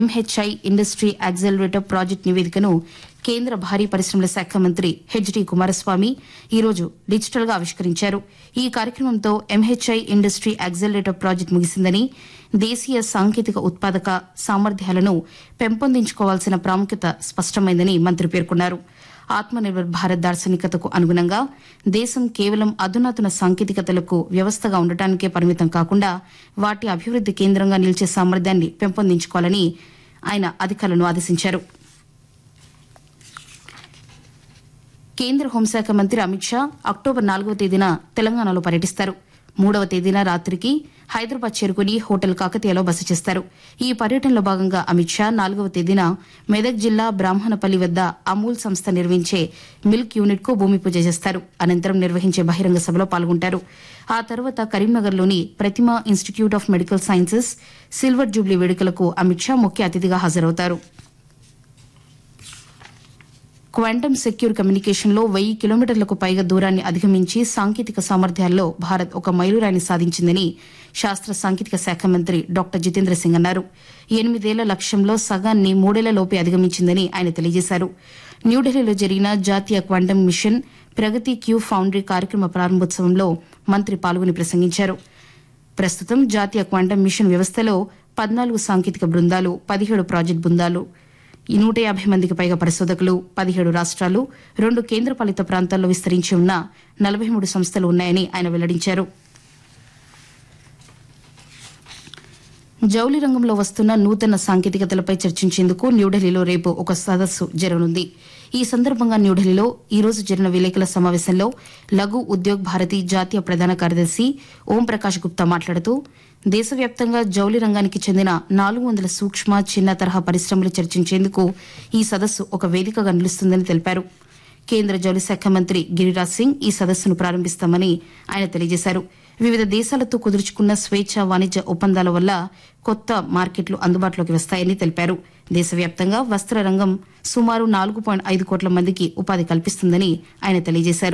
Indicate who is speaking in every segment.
Speaker 1: MHI industry accelerator project నివేదికను కేంద్ర భారీ పరిశ్రమల శాఖ మంత్రి హెచ్డి కుమారస్వామి ఈరోజు డిజిటల్ గా ఆవిష్కరించారు ఈ కార్యక్రమంతో ఎంహెచ్ఐ ఇండస్ట్రీ యాక్సెలరేటర్ ప్రాజెక్ట్ ముగిసిందని దేశీయ సాంకేతిక ఉత్పాదక సామర్థ్యాలను పెంపొందించుకోవాల్సిన ప్రాముఖ్యత స్పష్టమైందని మంత్రి పేర్కొన్నారు ఆత్మనిర్భర్ భారత్ దార్శనికతకు అనుగుణంగా దేశం కేవలం అధునాతన సాంకేతికతలకు వ్యవస్థగా ఉండటానికే పరిమితం కాకుండా వాటి అభివృద్ది కేంద్రంగా నిలిచే సామర్థ్యాన్ని పెంపొందించుకోవాలని ఆయన అధికారులను ఆదేశించారు కేంద్ర హోంశాఖ మంత్రి అమిత్ షా అక్టోబర్ నాలుగవ తేదీన తెలంగాణలో పర్యటిస్తారు మూడవ తేదీన రాత్రికి హైదరాబాద్ చేరుకుని హోటల్ కాకతీయలో బస చేస్తారు ఈ పర్యటనలో భాగంగా అమిత్ షా నాలుగవ తేదీన మెదక్ జిల్లా బ్రాహ్మణపల్లి వద్ద అమూల్ సంస్థ నిర్వహించే మిల్క్ యూనిట్ కు భూమి పూజ చేస్తారు అనంతరం నిర్వహించే బహిరంగ సభలో పాల్గొంటారు ఆ తర్వాత కరీంనగర్లోని Prathima institute of medical sciences silver jubilee వేడుకలకు అమిత్ షా ముఖ్య అతిథిగా హాజరవుతారు క్వాంటమ్ సెక్యూర్ కమ్యూనికేషన్లో వెయ్యి కిలోమీటర్లకు పైగా దూరాన్ని అధిగమించి సాంకేతిక సామర్థ్యాల్లో భారత్ ఒక మైలురాయిని సాధించిందని శాస్త్ర సాంకేతిక శాఖ మంత్రి డాక్టర్ జితేంద్ర సింగ్ అన్నారు ఎనిమిదేళ్ల లక్ష్యంలో సగాన్ని మూడేళ్లలోపే అధిగమించిందని ఆయన తెలియజేశారు న్యూఢిల్లీలో జరిగిన జాతీయ క్వాంటమ్ మిషన్ ప్రగతి క్యూ ఫౌండరీ కార్యక్రమ ప్రారంభోత్సవంలో మంత్రి పాల్గొని ప్రసంగించారు ప్రస్తుతం జాతీయ క్వాంటమ్ మిషన్ వ్యవస్థలో పద్నాలుగు సాంకేతిక బృందాలు పదిహేడు ప్రాజెక్టు బృందాలు ఈ నూట యాభై మందికి పైగా పరిశోధకులు పదిహేడు రాష్ట్రాలు రెండు కేంద్రపాలిత ప్రాంతాల్లో విస్తరించి ఉన్న నలభై మూడు సంస్థలు ఉన్నాయని ఆయన వెల్లడించారు జౌలి రంగంలో వస్తున్న నూతన సాంకేతికతలపై చర్చించేందుకు న్యూఢిల్లీలో రేపు ఒక సదస్సు జరగనుంది ఈ సందర్భంగా న్యూఢిల్లీలో ఈ రోజు జరిగిన విలేకరుల సమావేశంలో లఘు ఉద్యోగ్ భారతి జాతీయ ప్రధాన కార్యదర్శి ఓం ప్రకాష్ గుప్తా మాట్లాడుతూ దేశవ్యాప్తంగా జౌలి రంగానికి చెందిన నాలుగు వందల సూక్ష్మ చిన్న తరహా పరిశ్రమలు చర్చించేందుకు ఈ సదస్సు ఒక వేదికగా నిలుస్తుందని తెలిపారు కేంద్ర జౌలి శాఖ మంత్రి గిరిరాజ్ సింగ్ ఈ సదస్సును ప్రారంభిస్తామని ఆయన తెలియజేశారు వివిధ దేశాలతో కుదుర్చుకున్న స్వేచ్ఛ వాణిజ్య ఒప్పందాల వల్ల కొత్త మార్కెట్లు అందుబాటులోకి వస్తాయని తెలిపారు దేశవ్యాప్తంగా వస్త్ర రంగం సుమారు నాలుగు పాయింట్ ఐదు కోట్ల మందికి ఉపాధి కల్పిస్తుందని ఆయన తెలియజేశారు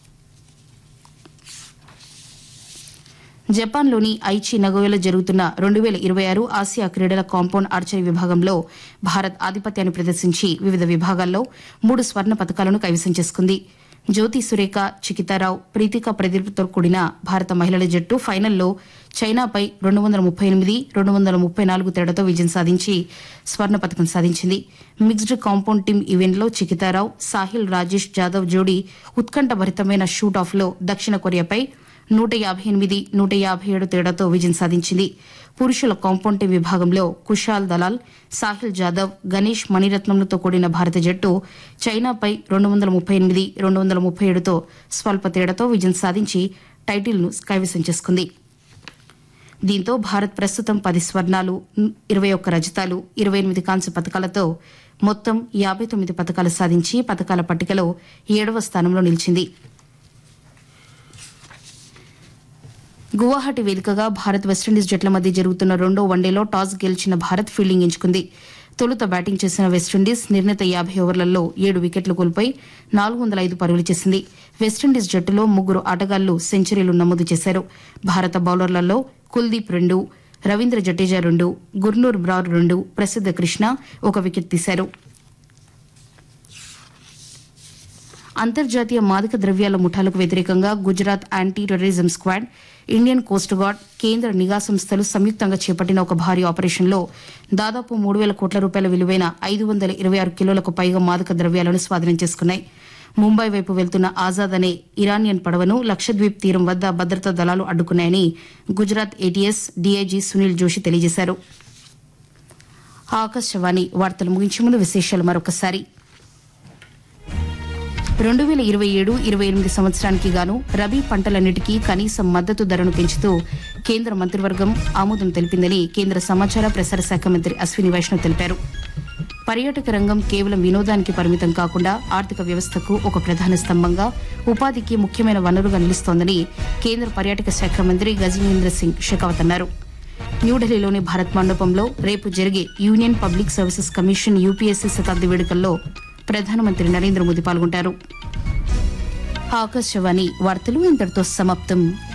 Speaker 1: జపాన్లోని ఐచి నగోయలో జరుగుతున్న రెండు వేల ఇరవై ఆరు ఆసియా క్రీడల కాంపౌండ్ ఆర్చరీ విభాగంలో భారత్ ఆధిపత్యాన్ని ప్రదర్శించి వివిధ విభాగాల్లో మూడు స్వర్ణ పథకాలను కైవసం చేసుకుంది జ్యోతి సురేఖ చికితారావు ప్రీతిక ప్రదీప్తో కూడిన భారత మహిళల జట్టు ఫైనల్లో చైనాపై రెండు వందల ముప్పై ఎనిమిది రెండు వందల ముప్పై నాలుగు తేడాతో విజయం సాధించి స్వర్ణ పథకం సాధించింది మిక్స్డ్ కాంపౌండ్ టీమ్ ఈవెంట్లో చికితారావు సాహిల్ రాజేష్ జాదవ్ జోడీ ఉత్కంఠభరితమైన షూట్ ఆఫ్లో దక్షిణ కొరియాపై నూట యాభై ఎనిమిది నూట యాభై ఏడు తేడాతో విజయం సాధించింది పురుషుల కాంపౌండ్ టీం విభాగంలో కుషాల్ దలాల్ సాహిల్ జాదవ్ గణేష్ మణిరత్నంలతో కూడిన భారత జట్టు చైనాపై రెండు వందల ముప్పై ఎనిమిది రెండు వందల ముప్పై ఏడుతో స్వల్ప తేడాతో విజయం సాధించి టైటిల్ను కైవసం చేసుకుంది దీంతో భారత్ ప్రస్తుతం పది స్వర్ణాలు ఇరవై ఒక్క రజతాలు ఇరవై ఎనిమిది కాంస్య పథకాలతో మొత్తం యాభై తొమ్మిది పథకాలు సాధించి పథకాల పట్టికలో ఏడవ స్థానంలో నిలిచింది గువాహటి వేదికగా భారత్ వెస్టిండీస్ జట్ల మధ్య జరుగుతున్న రెండో వన్డేలో టాస్ గెలిచిన భారత్ ఫీల్డింగ్ ఎంచుకుంది తొలుత బ్యాటింగ్ చేసిన వెస్టిండీస్ నిర్ణీత యాభై ఓవర్లలో ఏడు వికెట్లు కోల్పోయి నాలుగు వందల ఐదు పరుగులు చేసింది వెస్టిండీస్ జట్టులో ముగ్గురు ఆటగాళ్లు సెంచరీలు నమోదు చేశారు భారత బౌలర్లలో కుల్దీప్ రెండు రవీంద్ర జడేజా రెండు గుర్నూర్ బ్రార్ రెండు ప్రసిద్ధ కృష్ణ ఒక వికెట్ తీశారు అంతర్జాతీయ మాదక ద్రవ్యాల ముఠాలకు వ్యతిరేకంగా Gujarat anti terrorism squad Indian coast guard కేంద్ర నిఘా సంస్థలు సంయుక్తంగా చేపట్టిన ఒక భారీ ఆపరేషన్లో దాదాపు మూడు వేల కోట్ల రూపాయల విలువైన ఐదు వందల ఇరవై ఆరు కిలోలకు పైగా మాదక ద్రవ్యాలను స్వాధీనం చేసుకున్నాయి ముంబై వైపు వెళ్తున్న ఆజాద్ అనే ఇరానియన్ పడవను లక్షద్వీప్ తీరం వద్ద భద్రతా దళాలు అడ్డుకున్నాయని గుజరాత్ ఏటీఎస్ డీఐజీ సునీల్ జోషి తెలియజేశారు ఆకాశవాణి వార్తలు ముగించే ముందు విశేషాలు మరొకసారి రెండు వేల ఇరవై ఏడు ఇరవై ఎనిమిది సంవత్సరానికి గాను రబీ పంటలన్నిటికీ కనీస మద్దతు ధరను పెంచుతూ కేంద్ర మంత్రివర్గం ఆమోదం తెలిపిందని కేంద్ర సమాచార ప్రసార శాఖ మంత్రి అశ్విని వైష్ణవ్ తెలిపారు పర్యాటక రంగం కేవలం వినోదానికి పరిమితం కాకుండా ఆర్థిక వ్యవస్థకు ఒక ప్రధాన స్తంభంగా ఉపాధికి ముఖ్యమైన వనరుగా నిలుస్తోందని కేంద్ర పర్యాటక శాఖ మంత్రి గజేంద్ర సింగ్ షెకావత్ అన్నారు న్యూఢిల్లీలోని భారత్ మండపంలో రేపు జరిగే union public services commission UPSC శతాబ్ది వేడుకల్లో ప్రధానమంత్రి నరేంద్ర మోదీ పాల్గొంటారు ఆకాశవాణి వార్తలు ఇంతటితో సమాప్తం